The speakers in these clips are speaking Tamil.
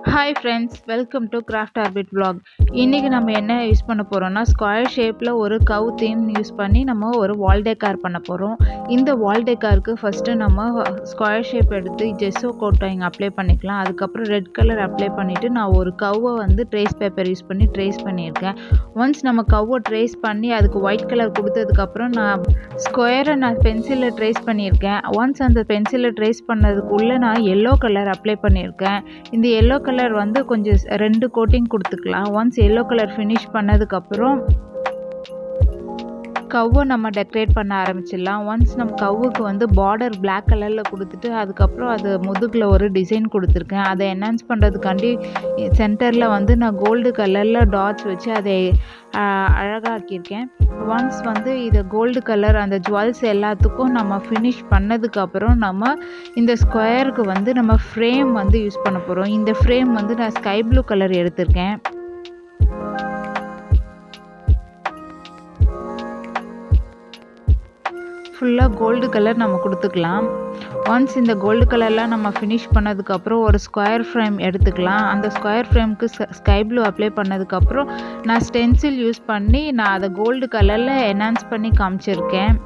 Hi friends welcome to Craft Orbit vlog இன்றைக்கி நம்ம என்ன யூஸ் பண்ண போகிறோம்னா ஸ்கொயர் ஷேப்பில் ஒரு கவ் தீம் யூஸ் பண்ணி நம்ம ஒரு வால் டெக்கார் பண்ண போகிறோம் இந்த வால் டெக்காருக்கு ஃபஸ்ட்டு நம்ம ஸ்கொயர் ஷேப் எடுத்து ஜெஸ்ஸோ கோட்டிங் அப்ளை பண்ணிக்கலாம் அதுக்கப்புறம் ரெட் கலர் அப்ளை பண்ணிவிட்டு நான் ஒரு கவ்வை வந்து ட்ரேஸ் பேப்பர் யூஸ் பண்ணி ட்ரேஸ் பண்ணியிருக்கேன் ஒன்ஸ் நம்ம கவ்வை ட்ரேஸ் பண்ணி அதுக்கு ஒயிட் கலர் கொடுத்ததுக்கப்புறம் நான் ஸ்கொயரை நான் பென்சிலில் ட்ரேஸ் பண்ணியிருக்கேன் ஒன்ஸ் அந்த பென்சிலில் ட்ரேஸ் பண்ணதுக்குள்ளே நான் எல்லோ கலர் அப்ளை பண்ணியிருக்கேன் இந்த எல்லோ கலர் வந்து கொஞ்சம் ரெண்டு கோட்டிங் கொடுத்துக்கலாம் ஒன்ஸ் எல்லோ கலர் ஃபினிஷ் பண்ணதுக்கப்புறம் கவ்வை நம்ம டெக்கரேட் பண்ண ஆரம்பிச்சிடலாம் ஒன்ஸ் நம்ம கவ்வுக்கு வந்து பார்டர் பிளாக் கலரில் கொடுத்துட்டு அதுக்கப்புறம் அது முதுகில் ஒரு டிசைன் கொடுத்துருக்கேன் அதை என்ஹான்ஸ் பண்ணுறதுக்காண்டி சென்டரில் வந்து நான் கோல்டு கலரில் டாட்ஸ் வச்சு அதை அழகாக்கியிருக்கேன் ஒன்ஸ் வந்து இதை கோல்டு கலர் அந்த ஜுவல்ஸ் எல்லாத்துக்கும் நம்ம ஃபினிஷ் பண்ணதுக்கப்புறம் நம்ம இந்த ஸ்கொயருக்கு வந்து நம்ம ஃப்ரேம் வந்து யூஸ் பண்ண போகிறோம் இந்த ஃப்ரேம் வந்து நான் ஸ்கை ப்ளூ கலர் எடுத்திருக்கேன் ஃபுல்லாக கோல்டு கலர் நம்ம கொடுத்துக்கலாம் ஒன்ஸ் இந்த கோல்டு கலர்லாம் நம்ம ஃபினிஷ் பண்ணதுக்கப்புறம் ஒரு ஸ்கொயர் ஃப்ரேம் எடுத்துக்கலாம் அந்த ஸ்கொயர் ஃப்ரேம்க்கு ஸ்கை ப்ளூ அப்ளை பண்ணதுக்கப்புறம் நான் ஸ்டென்சில் யூஸ் பண்ணி நான் அதை கோல்டு கலரில் என்ஹான்ஸ் பண்ணி காமிச்சிருக்கேன்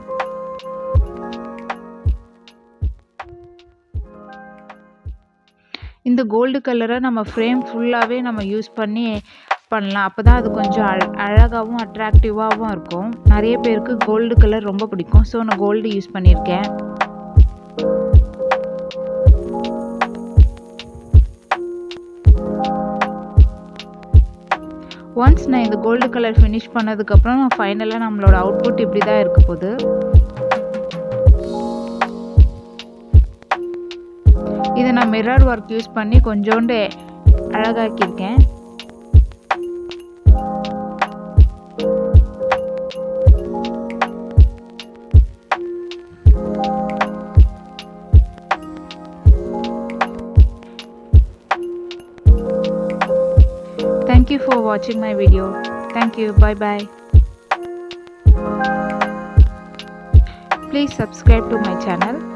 இந்த கோல்டு கலரை நம்ம ஃப்ரேம் ஃபுல்லாகவே நம்ம யூஸ் பண்ணி பண்ணலாம் அப்போ தான் அது கொஞ்சம் அழ அழகாகவும் அட்ராக்டிவாகவும் இருக்கும் நிறைய பேருக்கு கோல்டு கலர் ரொம்ப பிடிக்கும் ஸோ நான் கோல்டு யூஸ் பண்ணியிருக்கேன் ஒன்ஸ் நான் இந்த கோல்டு கலர் ஃபினிஷ் பண்ணதுக்கப்புறம் ஃபைனலாக நம்மளோட அவுட்புட் இப்படி தான் இருக்க போகுது இதை நான் மிரர் ஒர்க் யூஸ் பண்ணி கொஞ்சோண்டு அழகாக்கியிருக்கேன் Thank you for watching my video. Thank you. Bye bye. Please subscribe to my channel.